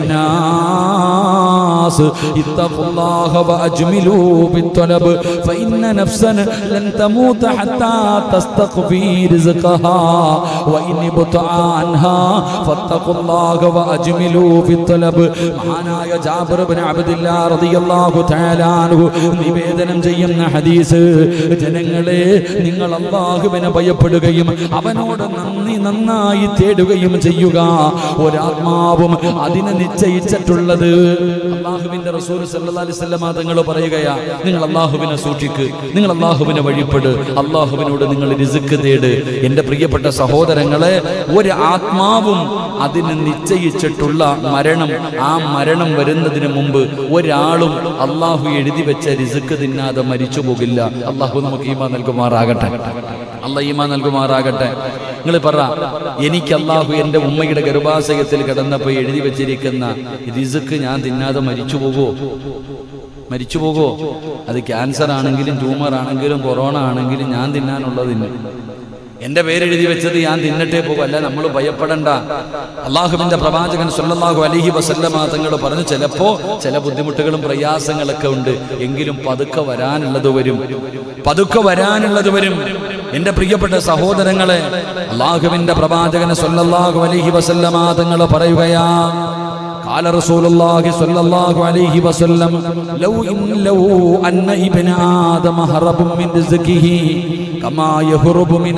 നാസ് ഇത്തഖുല്ലാഹ വഅജ്മിലൂ ബിത്തലബ് ഫഇന്ന നഫ്സൻ ലൻ തമൂത ഹത്താ തസ്തഖഫി റിസ്ഖഹാ വഇൻ ഇബ്തഅ അൻഹാ ഫത്തഖുല്ലാഹ വഅജ്മിലൂ ബിത്തലബ് മഹാനായ ജാബിർ ഇബ്നു അബ്ദുല്ലാ റളിയല്ലാഹു തആല അൻഹു നിവേദനം ചെയ്യുന്നു ചെയ്യുന്ന ഹദീസ് ജനങ്ങളെ നിങ്ങൾ അള്ളാഹുവിനെ ഭയപ്പെടുകയും അവനോട് നന്ദി നന്നായി തേടുകയും ചെയ്യുക ഒരാത്മാവും അതിനെ നിശ്ചയിച്ചിട്ടുള്ളത് അള്ളാഹുവിന്റെ റസൂൽ സല്ലല്ലാഹു അലൈഹി വസല്ലമ തങ്ങൾ പറയുകയാ നിങ്ങൾ അള്ളാഹുവിനെ സൂക്ഷിക്ക് നിങ്ങൾ അള്ളാഹുവിനെ വഴിപ്പെട് അള്ളാഹുവിനോട് നിങ്ങൾ രിസുക്ക് തേട് എന്റെ പ്രിയപ്പെട്ട സഹോദരങ്ങളെ ഒരു ആത്മാവും അതിന് നിശ്ചയിച്ചിട്ടുള്ള മരണം ആ മരണം വരുന്നതിന് മുമ്പ് ഒരാളും അള്ളാഹു എഴുതി വെച്ച രിസുക്ക് തിന്നാതെ മരിച്ചു പോകില്ല അള്ളാഹു നമുക്ക് ഈമ നൽകുമാറാകട്ടെ അല്ല ഈമ നൽകുമാറാകട്ടെ നിങ്ങൾ പറ എനിക്ക് അള്ളാഹു എൻ്റെ ഉമ്മയുടെ ഗർഭാശയത്തിൽ കിടന്നപ്പോൾ എഴുതി വെച്ചിരിക്കുന്ന രിസുക്ക് ഞാൻ തിന്നാതെ മരിച്ചു പോകുമോ മരിച്ചു പോകുമോ അത് ക്യാൻസർ ആണെങ്കിലും ട്യൂമർ ആണെങ്കിലും കൊറോണ ആണെങ്കിലും ഞാൻ തിന്നാനുള്ളതിന് എന്റെ പേരെഴുതി വെച്ചത് ഞാൻ തിന്നട്ടേ പോകും അല്ല നമ്മൾ ഭയപ്പെടണ്ട അള്ളാഹുവിന്റെ പ്രവാചകൻ സല്ലല്ലാഹു അലൈഹി വസല്ലമ തങ്ങൾ പറഞ്ഞു ചിലപ്പോ ചില ബുദ്ധിമുട്ടുകളും പ്രയാസങ്ങളൊക്കെ ഉണ്ട് എങ്കിലും പതുക്കെ വരാനുള്ളത് വരും പതുക്കെ വരാനുള്ളത് വരും എന്റെ പ്രിയപ്പെട്ട സഹോദരങ്ങളെ അള്ളാഹുവിന്റെ പ്രവാചകൻ സല്ലല്ലാഹു അലൈഹി വസല്ലമ തങ്ങൾ പറയുകയാ قال رسول الله صلى الله عليه وسلم لو إن لو أن ابن آدم هرب من رزقه كما يهرب من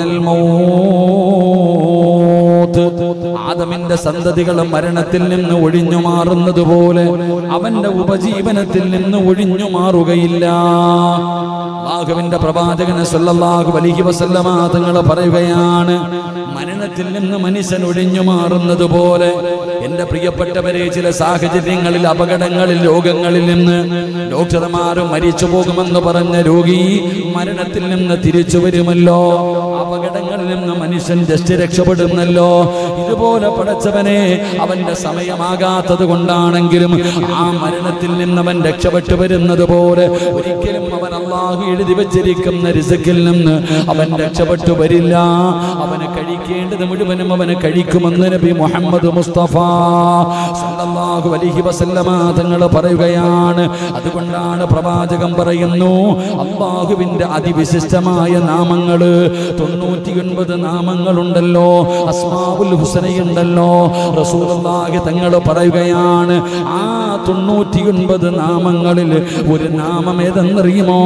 الموت ആദമിന്റെ സന്തതികൾ മരണത്തിൽ നിന്ന് ഒഴിഞ്ഞു മാറുന്നത് പോലെ അവന്റെ ഉപജീവനത്തിൽ നിന്ന് ഒഴിഞ്ഞു മാറുകയില്ല അള്ളാഹുവിന്റെ പ്രവാചകന് സല്ലല്ലാഹു അലൈഹി വസല്ലമ തങ്ങൾ പറയുകയാണ് മരണത്തിൽ നിന്ന് മനുഷ്യൻ ഒഴിഞ്ഞു മാറുന്നത് പോലെ എന്റെ പ്രിയപ്പെട്ടവരെ ചില സാഹചര്യങ്ങളിൽ അപകടങ്ങളിൽ രോഗങ്ങളിൽ നിന്ന് ഡോക്ടർമാർ മരിച്ചു പോകുമെന്ന് പറഞ്ഞ രോഗി മരണത്തിൽ നിന്ന് തിരിച്ചു വരുമല്ലോ അപകടങ്ങളിൽ നിന്ന് മനുഷ്യൻ ജസ്റ്റ് രക്ഷപ്പെടുന്നല്ലോ ഇതുപോലെ പടച്ചവനെ അവന്റെ സമയമാകാത്തത് കൊണ്ടാണെങ്കിലും ആ മരണത്തിൽ നിന്ന് അവൻ രക്ഷപ്പെട്ടു വരുന്നത് പോലെ ഒരിക്കലും അവൻ അള്ളാഹു എഴുതി വെച്ചിരിക്കുന്ന രിസക്കിൽ നിന്ന് അവൻ രക്ഷപ്പെട്ടു വരില്ല അവന് കഴിക്കേണ്ടത് മുഴുവനും അവന് കഴിക്കുമെന്ന് നബി മുഹമ്മദ് മുസ്തഫ സല്ലല്ലാഹു അലൈഹി വസല്ലമ തങ്ങൾ പറയുകയാണ് അതുകൊണ്ടാണ് പ്രവാചകൻ പറയുന്നു അള്ളാഹുവിന്റെ അതിവിശിഷ്ടമായ നാമങ്ങള് തൊണ്ണൂറ്റിയൊൻപത് നാമങ്ങളുണ്ടല്ലോ അസ്മാവുൽ ഹുസനയുണ്ടല്ലോ റസൂലുള്ളാഹി തങ്ങൾ പറയുകയാണ് ആ തൊണ്ണൂറ്റിയൊൻപത് നാമങ്ങളിൽ ഒരു നാമം ഏതെന്നറിയുമോ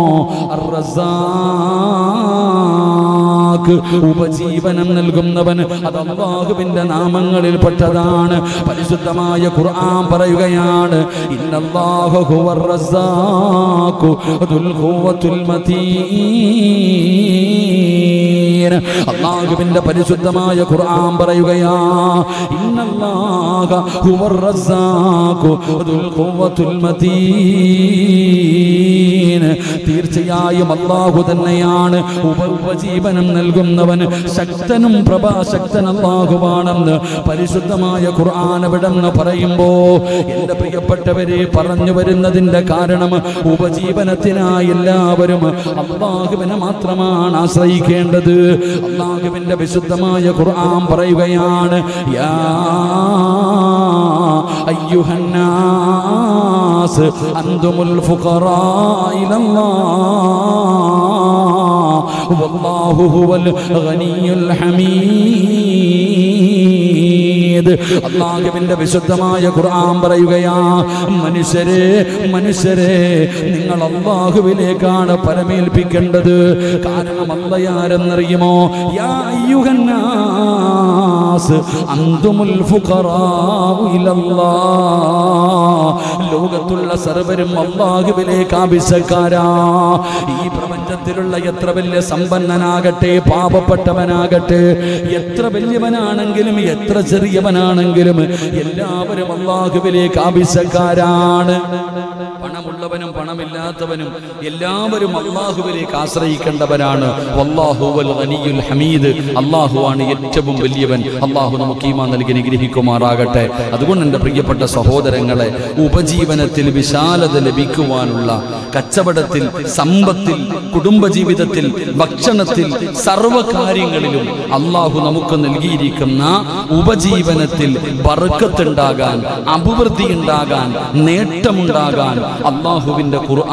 അർ-റസാഖ് ഉപജീവനം നൽകുന്നവൻ അത് അള്ളാഹുവിന്റെ നാമങ്ങളിൽ പെട്ടതാണ് പരിശുദ്ധമായ ഖുർആൻ പറയുകയാണ് ഇന്നല്ലാഹു ഹുവർ റസാഖു ദുൽ ഖുവത്തുൽ മതീൻ അള്ളാഹുവിന്റെ പരിശുദ്ധമായ ഖുർആൻ പറയുകയാ ഇന്നല്ലാഹ ഹുവർ റസാഖു ദുൽ ഖുവത്തുൽ മതീൻ തീർച്ചയായും അള്ളാഹു തന്നെയാണ് ഉപ ഉപജീവനം നൽകുന്നവൻ ശക്തനും പ്രഭാശക്തൻ അള്ളാഹുവാണെന്ന് പരിശുദ്ധമായ ഖുർആൻ എവിടെന്ന് പറയുമ്പോ എന്റെ പ്രിയപ്പെട്ടവരെ പറഞ്ഞു വരുന്നതിന്റെ കാരണം ഉപജീവനത്തിനായി എല്ലാവരും അള്ളാഹുവിനെ മാത്രമാണ് ആശ്രയിക്കേണ്ടത് അള്ളാഹുവിന്റെ വിശുദ്ധമായ ഖുർആൻ പറയുകയാണ് യാ അയ്യുഹന്നാസ് അന്തുമുൽ ഫുഖറാ ഇലല്ലാഹ് വല്ലാഹു ഹുവൽ ഗനിയുൽ ഹമീദ് അള്ളാഹുവിന്റെ വിശുദ്ധമായ ഖുർആൻ പറയുകയാ മനുഷ്യരെ മനുഷ്യരെ നിങ്ങൾ അള്ളാഹുവിലേക്കാണ് പരമേൽപ്പിക്കേണ്ടത് കാരണം അല്ലയാരെന്നറിയുമോ യാ അയ്യുഹന്നാസ് അന്തുമുൽ ഫുഖറാഉ ഇലല്ലാഹ് ലോകത്തുള്ള സർവരും അള്ളാഹുവിലേക്ക് ആവശ്യക്കാരാ ഈ പ്രപഞ്ചത്തിലുള്ള എത്ര വലിയ സമ്പന്നനാകട്ടെ പാപപ്പെട്ടവനാകട്ടെ എത്ര വലിയവനാണെങ്കിലും എത്ര ചെറിയവനാണെങ്കിലും എല്ലാവരും അള്ളാഹുവിലേക്ക് ആവശ്യക്കാരാണ് പണമുള്ളവനും പണമില്ലാത്തവനും എല്ലാവരും അള്ളാഹുവിലേക്ക് ആശ്രയിക്കേണ്ടവരാണ് വല്ലാഹുവൽ ഗനിയുൽ ഹമീദ് അള്ളാഹുവാണ് ഏറ്റവും വലിയവൻ അള്ളാഹു നമുക്ക് ഈമാ നൽകി നിഗ്രഹിക്കുമാറാകട്ടെ അതുകൊണ്ട് എൻ്റെ പ്രിയപ്പെട്ട സഹോദരങ്ങളെ ഉപജീവനത്തിൽ വിശാലത ലഭിക്കുവാനുള്ള കച്ചവടത്തിൽ സമ്പത്തിൽ കുടുംബജീവിതത്തിൽ ഭക്ഷണത്തിൽ സർവകാര്യങ്ങളിലും അള്ളാഹു നമുക്ക് നൽകിയിരിക്കുന്ന ഉപജീവനത്തിൽ ബർക്കത്തുണ്ടാകാൻ അഭിവൃദ്ധി ഉണ്ടാകാൻ നേട്ടമുണ്ടാകാൻ അള്ളാഹുവിന്റെ ഖുർആൻ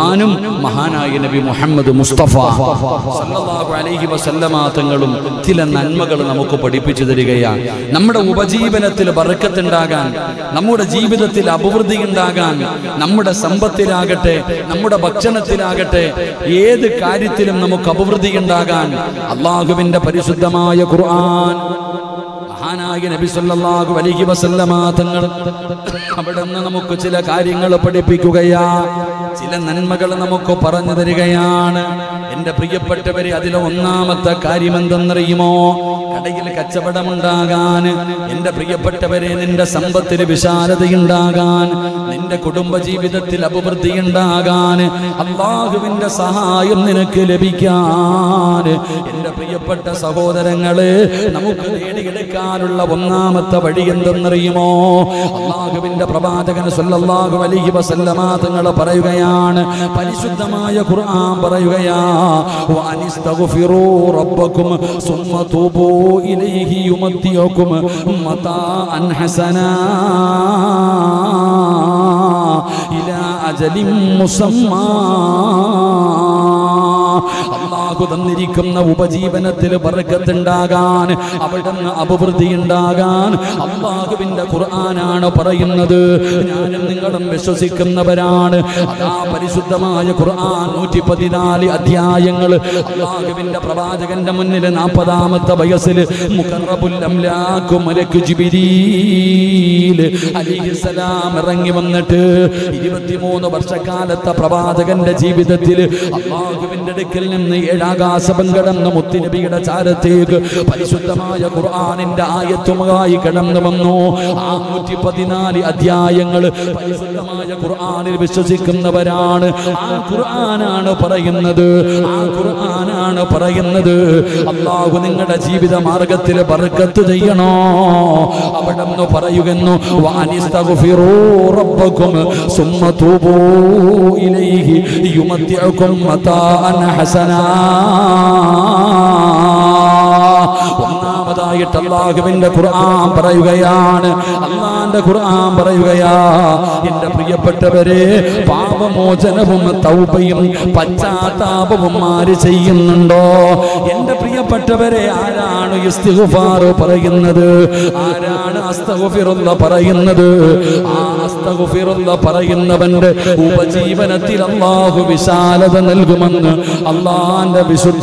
ഖുർആാനും മഹാനായ നബി മുഹമ്മദ് മുസ്തഫ സല്ലല്ലാഹു അലൈഹി വസല്ലമ തങ്ങളും ചില നന്മകൾ നമുക്ക് പഠിപ്പിച്ചു തരികയാണ് നമ്മുടെ ഉപജീവനത്തിൽ ബറക്കത്തുണ്ടാകാൻ നമ്മുടെ ജീവിതത്തിൽ അഭിവൃദ്ധി ഉണ്ടാകാൻ നമ്മുടെ സമ്പത്തിലാകട്ടെ നമ്മുടെ ഭക്ഷണത്തിലാകട്ടെ ഏത് കാര്യത്തിലും നമുക്ക് അഭിവൃദ്ധി ഉണ്ടാകാൻ അള്ളാഹുവിന്റെ പരിശുദ്ധമായ ഖുർആൻ മഹാനായ നബി സല്ലല്ലാഹു അലൈഹി വസല്ലമ തങ്ങൾ അവിടെ നിന്ന് നമുക്ക് ചില കാര്യങ്ങൾ പഠിപ്പിക്കുകയാ ചില നന്മകൾ നമുക്ക് പറഞ്ഞു തരികയാണ് എന്റെ പ്രിയപ്പെട്ടവരെ അതിലെ ഒന്നാമത്തെ കാര്യം എന്തെന്നറിയുമോ കടയിൽ കച്ചവടമുണ്ടാകാൻ എന്റെ പ്രിയപ്പെട്ടവരെ നിന്റെ സമ്പത്തിൽ വിശാലതയുണ്ടാകാൻ നിന്റെ കുടുംബ ജീവിതത്തിൽ അഭിവൃദ്ധി ഉണ്ടാകാൻ അള്ളാഹുവിന്റെ സഹായം നിനക്ക് ലഭിക്കാൻ എന്റെ പ്രിയപ്പെട്ട സഹോദരങ്ങള് നമുക്ക് നേടിയെടുക്കാനുള്ള ഒന്നാമത്തെ വഴി എന്തെന്നറിയുമോ അള്ളാഹുവിന്റെ പ്രവാചകൻ സല്ലല്ലാഹു അലൈഹി വസല്ലമ തങ്ങൾ പറയുകയാണ് പരിശുദ്ധമായ ഖുർആൻ പറയുകയാ വഅനിസ്തഗ്ഫിറൂ റബ്ബക്കും സുമ്മ തൂബൂ ഇലൈഹി യുമത്തിയക്കും മതാഅൻ ഹസനാ ഇലാ അജലിൻ മുസമ്മാ അള്ളാഹു തന്നിരിക്കുന്ന ഉപജീവനത്തിൽ ബർക്കത്തുണ്ടാകാൻ അവിടുന്ന് അഭിവൃദ്ധി ഉണ്ടാകാൻ അള്ളാഹുവിന്റെ ഖുർആനാണ് പറയുന്നത് ഞാനും നിങ്ങളും വിശ്വസിക്കുന്നവരാണ് അതാ പരിശുദ്ധമായ ഖുർആൻ നൂറ്റി പതിനാല് അധ്യായങ്ങൾ അള്ളാഹുവിന്റെ പ്രവാചകന്റെ മുന്നിൽ നാൽപ്പതാമത്തെ വയസ്സിൽ മുഖറബുൽ അംലാഖു മലക്ക് ജിബിരീൽ അലിഹിസലാം ഇറങ്ങി വന്നിട്ട് ഇരുപത്തിമൂന്ന് വർഷക്കാലത്തെ പ്രവാചകന്റെ ജീവിതത്തിൽ അള്ളാഹുവിന്റെ അടുക്കൽ നിന്ന് ഏഴാകാശം കടന്ന് മുത്തുനബിയുടെ ചാരത്തേക്ക് പരിശുദ്ധമായ ഖുർആനിന്റെ ആയത്തുമായി കടന്നു വന്നു ആ നൂറ്റി പതിനാല് അധ്യായങ്ങൾ പരിശുദ്ധമായ ഖുർആനിൽ വിശ്വസിക്കുന്നവരാണ് ആ ഖുർആനാണ് പറയുന്നത് ആ ഖുർആനാണ് പറയുന്നത് അള്ളാഹു നിങ്ങളുടെ ജീവിത മാർഗത്തിൽ ബർക്കത്ത് ചെയ്യണോ അവിടെ നിന്ന് പറയുന്നു വാനിസ്തഗ്ഫിറൂ റബ്ബക്കും സുമ്മ തൂബൂ ഇലൈഹി യുമത്തിഅക്കും മതാഅൻ ഹസനാ ഒന്നാമതായിട്ട് അള്ളാഹുവിന്റെ ഖുർആൻ പറയുകയാണ് അള്ളാന്റെ ഖുർആൻ പറയുകയാ എന്റെ പ്രിയപ്പെട്ടവരെ പാപമോചനവും തൗബയും പശ്ചാത്താപവും ആര് ചെയ്യുന്നുണ്ടോ എന്റെ പ്രിയപ്പെട്ടവരെ ആരാണ് ഇസ്തിഗ്ഫാർ പറയുന്നത് ആരാണ് അസ്തഗ്ഫിറുള്ള പറയുന്നത് ആ അസ്തഗ്ഫിറുള്ള പറയുന്നവന്റെ ഉപജീവനത്തിൽ അള്ളാഹു വിശാലത നൽകുമെന്ന് അള്ളാന്റെ വിശുദ്ധ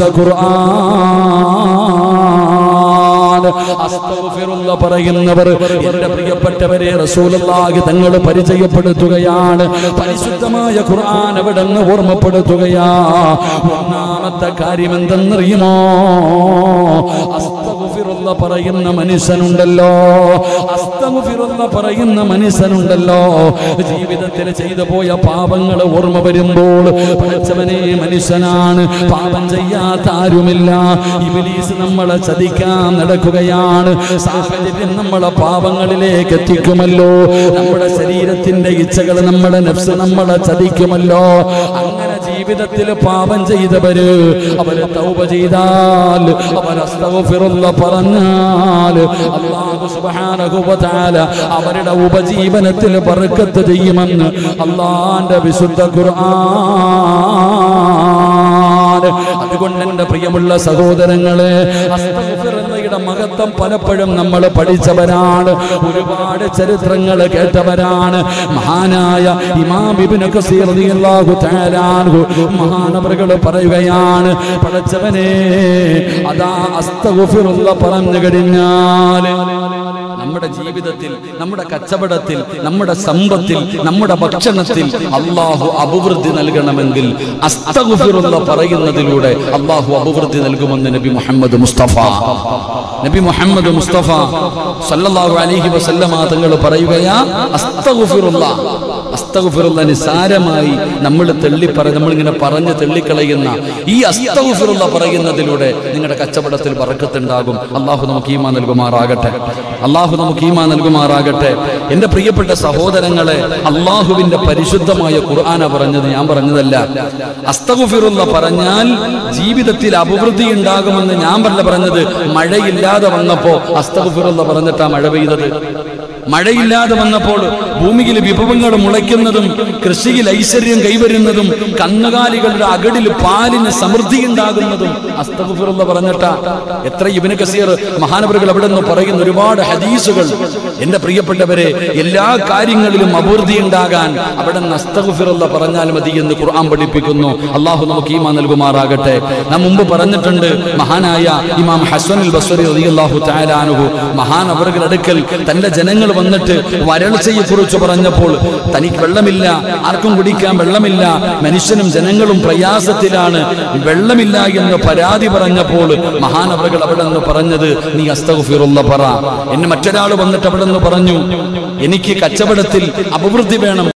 ഖുർആൻ അസ്തഗ്ഫിറുള്ള പറയുന്നവർ എന്റെ പ്രിയപ്പെട്ടവരെ റസൂലുള്ളാഹി തങ്ങൾ പരിചയപ്പെടുത്തുകയാണ് പരിശുദ്ധമായ ഖുർആൻ അവിടെ നിന്ന് ഓർമ്മപ്പെടുത്തുകയാ ഒന്നാമത്തെ കാര്യം എന്തെന്നറിയുമോ അസ്തഗ്ഫിറുള്ള പറയുന്ന മനുഷ്യനുണ്ടല്ലോ അസ്തഗ്ഫിറുള്ള പറയുന്ന മനുഷ്യനുണ്ടല്ലോ ജീവിതത്തിൽ ചെയ്തു പോയ പാപങ്ങൾ ഓർമ്മ വരുമ്പോൾ പഠിച്ചവനെ മനുഷ്യനാണ് പാപം ചെയ്യാത്ത ആരുമില്ല ഇബിലീസ് നമ്മളെ ചതിക്കാൻ നടക്കുകയാണ് സാഹചര്യം നമ്മളെ പാപങ്ങളിലേക്ക് എത്തിക്കുമല്ലോ നമ്മുടെ ശരീരത്തിന്റെ ഇച്ഛകൾ നമ്മുടെ നഫ്സ് നമ്മളെ ചതിക്കുമല്ലോ അങ്ങനെ ജീവിതത്തിൽ പാപം ചെയ്തവര് അവര് തൗബ ചെയ്താൽ അവർ അസ്തഗ്ഫിറുള്ള പറഞ്ഞാൽ അല്ലാഹു സുബ്ഹാനഹു വ തആല അവരുടെ ഉപജീവനത്തിൽ ബർക്കത്ത് ചെയ്യുമെന്ന് അള്ളാന്റെ വിശുദ്ധ ഖുർആൻ അതുകൊണ്ട് എന്റെ പ്രിയമുള്ള സഹോദരങ്ങളെ അസ്തഗ്ഫിറുള്ളയുടെ മഹത്വം പലപ്പോഴും നമ്മൾ പഠിച്ചവരാണ് ഒരുപാട് ചരിത്രങ്ങൾ കേട്ടവരാണ് മഹാനായ ഇമാം ഇബ്നു കസീർ റളിയല്ലാഹു തആല അൻഹു മഹാനവറുകൾ പറയുകയാണ് പടച്ചവനെ അതാ അസ്തഗ്ഫിറുള്ള പറഞ്ഞു കഴിഞ്ഞാൽ നമ്മുടെ ജീവിതത്തിൽ നമ്മുടെ കച്ചവടത്തിൽ നമ്മുടെ സമ്പത്തിൽ നമ്മുടെ ഭക്ഷണത്തിൽ അള്ളാഹു അഭിവൃദ്ധി നൽകണമെങ്കിൽ അസ്തഗുഫിറുള്ള പറയുന്നതിലൂടെ അള്ളാഹു അഭിവൃദ്ധി നൽകുമെന്ന് നബി മുഹമ്മദ് മുസ്തഫ നബി മുഹമ്മദ് മുസ്തഫ സല്ലല്ലാഹു അലൈഹി വസല്ലമ തങ്ങൾ പറയുകയാ അസ്തഗുഫിറുള്ള അസ്തഗുഫിറുള്ള നിസാരമായി നമ്മൾ തെള്ളിപ്പറ നമ്മളിങ്ങനെ പറഞ്ഞ് തെള്ളിക്കളയുന്ന ഈ അസ്തഗുഫിറുള്ള പറയുന്നതിലൂടെ നിങ്ങളുടെ കച്ചവടത്തിൽ പറക്കത്തുണ്ടാകും അള്ളാഹു നമുക്ക് ഈമാ നൽകുമാറാകട്ടെ അള്ളാഹു നമുക്ക് ഈമാ നൽകുമാറാകട്ടെ എന്റെ പ്രിയപ്പെട്ട സഹോദരങ്ങളെ അള്ളാഹുവിന്റെ പരിശുദ്ധമായ ഖുർആന പറഞ്ഞത് ഞാൻ പറഞ്ഞതല്ല അസ്തഗുഫിറുള്ള പറഞ്ഞാൽ ജീവിതത്തിൽ അഭിവൃദ്ധി ഉണ്ടാകുമെന്ന് ഞാൻ പറഞ്ഞ പറഞ്ഞത് മഴയില്ലാതെ വന്നപ്പോ അസ്തഗുഫിറുള്ള പറഞ്ഞിട്ടാ മഴ പെയ്തത് മഴയില്ലാതെ വന്നപ്പോൾ ഭൂമിയിൽ വിഭവങ്ങൾ മുളയ്ക്കുന്നതും കൃഷിയിൽ ഐശ്വര്യം കൈവരുന്നതും കന്നുകാലികളുടെ അകടിൽ പാലിന് സമൃദ്ധി ഉണ്ടാകുന്നതും അസ്തഫുറുള്ള പറഞ്ഞിട്ട എത്ര ഇബിന് കസീർ മഹാനവറുകൾ അവിടെ നിന്ന് പറയുന്ന ഒരുപാട് ഹദീസുകൾ എന്റെ പ്രിയപ്പെട്ടവരെ എല്ലാ കാര്യങ്ങളിലും അഭിവൃദ്ധി ഉണ്ടാകാൻ അവിടെ നസ്തഫിറുള്ള പറഞ്ഞാൽ മതി എന്ന് ഖുർആൻ പഠിപ്പിക്കുന്നു അള്ളാഹു നമുക്ക് ഈമാ നൽകുമാറാകട്ടെ നാം മുമ്പ് പറഞ്ഞിട്ടുണ്ട് മഹാനായ ഇമാം ഹസൻ അൽ ബസ്വരി റളിയല്ലാഹു തആല അൻഹു മഹാൻ അവരുടെ അടുക്കൽ തന്റെ ജനങ്ങൾ വന്നിട്ട് വരൾച്ചയെ കുറിച്ച് പറഞ്ഞപ്പോൾ തനിക്ക് വെള്ളമില്ല ആർക്കും കുടിക്കാൻ വെള്ളമില്ല മനുഷ്യനും ജനങ്ങളും പ്രയാസത്തിലാണ് വെള്ളമില്ല എന്ന് പരാതി പറഞ്ഞപ്പോൾ മഹാൻ അവர்கள் അവിടെ നിന്ന് പറഞ്ഞത് നീ അസ്തഗ്ഫിറുള്ള പറ എന്നെ മറ്റൊരാൾ വന്നിട്ട് അവിടെ നിന്ന് പറഞ്ഞു എനിക്ക് കച്ചവടത്തിൽ അഭിവൃദ്ധി വേണം